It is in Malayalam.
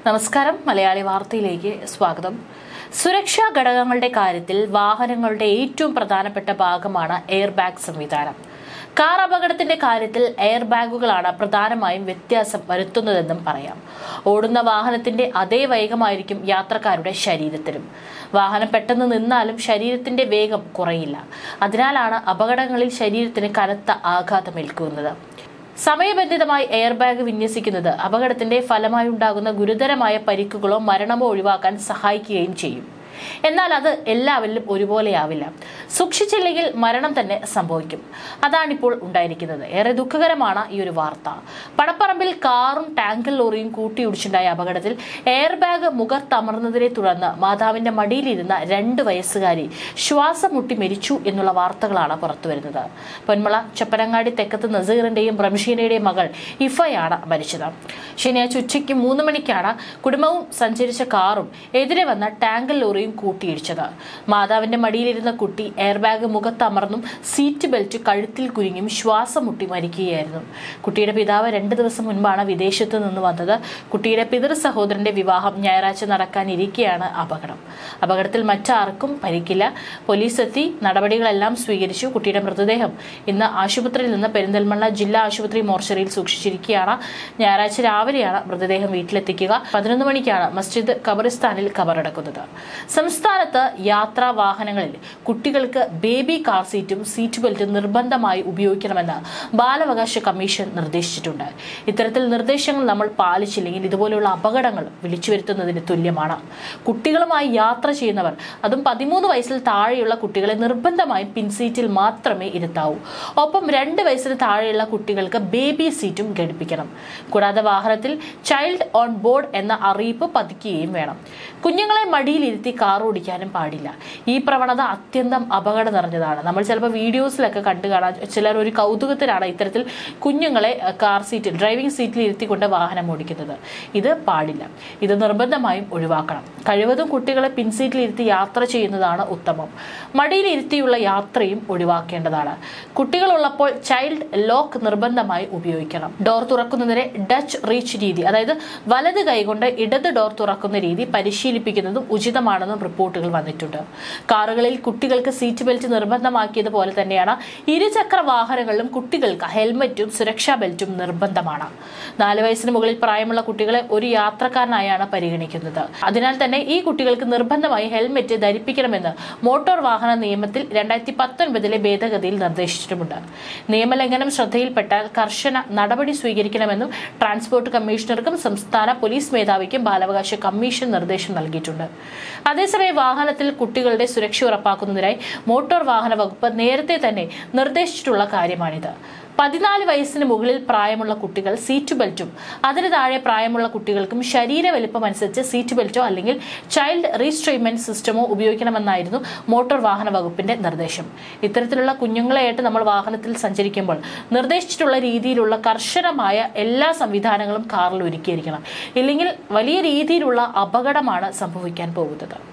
നമസ്കാരം മലയാളി വാർത്തയിലേക്ക് സ്വാഗതം സുരക്ഷാ ഘടകങ്ങളുടെ കാര്യത്തിൽ വാഹനങ്ങളുടെ ഏറ്റവും പ്രധാനപ്പെട്ട ഭാഗമാണ് എയർ ബാഗ് സംവിധാനം കാർ അപകടത്തിന്റെ കാര്യത്തിൽ എയർ ബാഗുകളാണ് പ്രധാനമായും വ്യത്യാസം വരുത്തുന്നതെന്നും പറയാം ഓടുന്ന വാഹനത്തിന്റെ അതേ വേഗമായിരിക്കും യാത്രക്കാരുടെ ശരീരത്തിലും വാഹനം പെട്ടെന്ന് നിന്നാലും ശരീരത്തിന്റെ വേഗം കുറയില്ല അതിനാലാണ് അപകടങ്ങളിൽ ശരീരത്തിന് കനത്ത ആഘാതമേൽക്കുന്നത് സമയബന്ധിതമായി എയർ ബാഗ് വിന്യസിക്കുന്നത് അപകടത്തിന്റെ ഫലമായി ഉണ്ടാകുന്ന ഗുരുതരമായ പരിക്കുകളോ മരണമോ ഒഴിവാക്കാൻ സഹായിക്കുകയും ചെയ്യും എന്നാൽ അത് എല്ലാവരിലും ഒരുപോലെയാവില്ല സൂക്ഷിച്ചില്ലെങ്കിൽ മരണം തന്നെ സംഭവിക്കും അതാണിപ്പോൾ ഉണ്ടായിരിക്കുന്നത് ഏറെ ദുഃഖകരമാണ് ഈ ഒരു വാർത്ത പടപ്പറമ്പിൽ കാറും ടാങ്കർ ലോറിയും കൂട്ടിയിടിച്ചുണ്ടായ അപകടത്തിൽ എയർ ബാഗ് മുഖത്തമർന്നതിനെ തുടർന്ന് മാതാവിന്റെ മടിയിലിരുന്ന രണ്ട് വയസ്സുകാരി ശ്വാസം മുട്ടി മരിച്ചു എന്നുള്ള വാർത്തകളാണ് പുറത്തുവരുന്നത് പൊന്മള ചപ്പനങ്ങാടി തെക്കത്ത് നസീറിന്റെയും റംഷീനയുടെയും മകൾ ഇഫയാണ് മരിച്ചത് ശനിയാഴ്ച ഉച്ചയ്ക്ക് മൂന്ന് മണിക്കാണ് കുടുംബവും സഞ്ചരിച്ച കാറും എതിരെ വന്ന ടാങ്കർ ലോറിയും കൂട്ടിയിടിച്ചത് മാതാവിന്റെ മടിയിലിരുന്ന കുട്ടി എയർ ബാഗ് മുഖത്തമർന്നും സീറ്റ് ബെൽറ്റ് കഴുത്തിൽ കുരുങ്ങിയും ശ്വാസം മുട്ടി മരിക്കുകയായിരുന്നു കുട്ടിയുടെ പിതാവ് രണ്ട് ദിവസം മുൻപാണ് വിദേശത്ത് നിന്ന് വന്നത് കുട്ടിയുടെ പിതൃ സഹോദരന്റെ വിവാഹം ഞായറാഴ്ച നടക്കാനിരിക്കെയാണ് അപകടം അപകടത്തിൽ മറ്റാർക്കും പരിക്കില്ല പോലീസ് എത്തി നടപടികളെല്ലാം സ്വീകരിച്ചു കുട്ടിയുടെ മൃതദേഹം ഇന്ന് ആശുപത്രിയിൽ നിന്ന് പെരിന്തൽമണ്ണ ജില്ലാ ആശുപത്രി മോർച്ചറിയിൽ സൂക്ഷിച്ചിരിക്കുകയാണ് ഞായറാഴ്ച രാവിലെയാണ് മൃതദേഹം വീട്ടിലെത്തിക്കുക പതിനൊന്ന് മണിക്കാണ് മസ്ജിദ് ഖബറിസ്ഥാനിൽ ഖബറടക്കുന്നത് സംസ്ഥാനത്ത് യാത്രാ വാഹനങ്ങളിൽ കുട്ടികൾക്ക് ബേബി കാർ സീറ്റും സീറ്റ് ബെൽറ്റും നിർബന്ധമായി ഉപയോഗിക്കണമെന്ന് ബാലാവകാശ കമ്മീഷൻ നിർദ്ദേശിച്ചിട്ടുണ്ട് ഇത്തരത്തിൽ നിർദ്ദേശങ്ങൾ നമ്മൾ പാലിച്ചില്ലെങ്കിൽ ഇതുപോലെയുള്ള അപകടങ്ങൾ വിളിച്ചു വരുത്തുന്നതിന് തുല്യമാണ് കുട്ടികളുമായി യാത്ര ചെയ്യുന്നവർ അതും പതിമൂന്ന് വയസ്സിൽ താഴെയുള്ള കുട്ടികളെ നിർബന്ധമായും പിൻസീറ്റിൽ മാത്രമേ ഇരുത്താവൂ ഒപ്പം രണ്ട് വയസ്സിന് താഴെയുള്ള കുട്ടികൾക്ക് ബേബി സീറ്റും ഘടിപ്പിക്കണം കൂടാതെ വാഹനത്തിൽ ചൈൽഡ് ഓൺ ബോർഡ് എന്ന അറിയിപ്പ് പതിക്കുകയും വേണം കുഞ്ഞുങ്ങളെ മടിയിലിരുത്തി കാർ ഓടിക്കാനും പാടില്ല ഈ പ്രവണത അത്യന്തം അപകടം നിറഞ്ഞതാണ് നമ്മൾ ചിലപ്പോൾ വീഡിയോസിലൊക്കെ കണ്ടു കാണാൻ ചിലർ ഒരു കൗതുകത്തിലാണ് ഇത്തരത്തിൽ കുഞ്ഞുങ്ങളെ അഹ്, കാർ സീറ്റിൽ ഡ്രൈവിംഗ് സീറ്റിൽ ഇരുത്തിക്കൊണ്ട് വാഹനം ഓടിക്കുന്നത് ഇത് പാടില്ല ഇത് നിർബന്ധമായും ഒഴിവാക്കണം കഴിവതും കുട്ടികളെ പിൻസീറ്റിൽ ഇരുത്തി യാത്ര ചെയ്യുന്നതാണ് ഉത്തമം മടിയിൽ ഇരുത്തിയുള്ള യാത്രയും ഒഴിവാക്കേണ്ടതാണ് കുട്ടികളുള്ളപ്പോൾ ചൈൽഡ് ലോക്ക് നിർബന്ധമായി ഉപയോഗിക്കണം ഡോർ തുറക്കുന്നതിനെ ഡച്ച് റീച്ച് രീതി അതായത് വലത് കൈകൊണ്ട് ഇടത് ഡോർ തുറക്കുന്ന രീതി പരിശീലിപ്പിക്കുന്നതും ഉചിതമാണെന്നും റിപ്പോർട്ടുകൾ വന്നിട്ടുണ്ട് കാറുകളിൽ കുട്ടികൾക്ക് സീറ്റ് ബെൽറ്റ് നിർബന്ധമാക്കിയതുപോലെ തന്നെയാണ് ഇരുചക്ര വാഹനങ്ങളിലും കുട്ടികൾക്ക് ഹെൽമറ്റും സുരക്ഷാ ബെൽറ്റും നിർബന്ധമാണ് നാല് വയസ്സിന് മുകളിൽ പ്രായമുള്ള കുട്ടികളെ ഒരു യാത്രക്കാരനായാണ് പരിഗണിക്കുന്നത് അതിനാൽ തന്നെ ഈ കുട്ടികൾക്ക് നിർബന്ധമായി ഹെൽമറ്റ് ധരിപ്പിക്കണമെന്ന് മോട്ടോർ വാഹന നിയമത്തിൽ രണ്ടായിരത്തി പത്തൊൻപതിലെ ഭേദഗതിയിൽ നിർദ്ദേശിച്ചിട്ടുമുണ്ട് നിയമലംഘനം ശ്രദ്ധയിൽപ്പെട്ടാൽ കർശന നടപടി സ്വീകരിക്കണമെന്നും ട്രാൻസ്പോർട്ട് കമ്മീഷണർക്കും സംസ്ഥാന പോലീസ് മേധാവിക്കും ബാലാവകാശ കമ്മീഷൻ നിർദ്ദേശം നൽകിയിട്ടുണ്ട് അതേസമയം വാഹനത്തിൽ കുട്ടികളുടെ സുരക്ഷ ഉറപ്പാക്കുന്നതിനായി മോട്ടോർ വാഹന വകുപ്പ് നേരത്തെ തന്നെ നിർദ്ദേശിച്ചിട്ടുള്ള കാര്യമാണിത് പതിനാല് വയസ്സിന് മുകളിൽ പ്രായമുള്ള കുട്ടികൾ സീറ്റ് ബെൽറ്റും അതിന് താഴെ പ്രായമുള്ള കുട്ടികൾക്കും ശരീര വലിപ്പം അനുസരിച്ച് സീറ്റ് ബെൽറ്റോ അല്ലെങ്കിൽ ചൈൽഡ് റീസ്ട്രെയിൻമെന്റ് സിസ്റ്റമോ ഉപയോഗിക്കണമെന്നായിരുന്നു മോട്ടോർ വാഹന വകുപ്പിന്റെ നിർദ്ദേശം ഇത്തരത്തിലുള്ള കുഞ്ഞുങ്ങളെയായിട്ട് നമ്മൾ വാഹനത്തിൽ സഞ്ചരിക്കുമ്പോൾ നിർദ്ദേശിച്ചിട്ടുള്ള രീതിയിലുള്ള കർശനമായ എല്ലാ സംവിധാനങ്ങളും കാറിൽ ഒരുക്കിയിരിക്കണം ഇല്ലെങ്കിൽ വലിയ രീതിയിലുള്ള അപകടമാണ് സംഭവിക്കാൻ പോകുന്നത്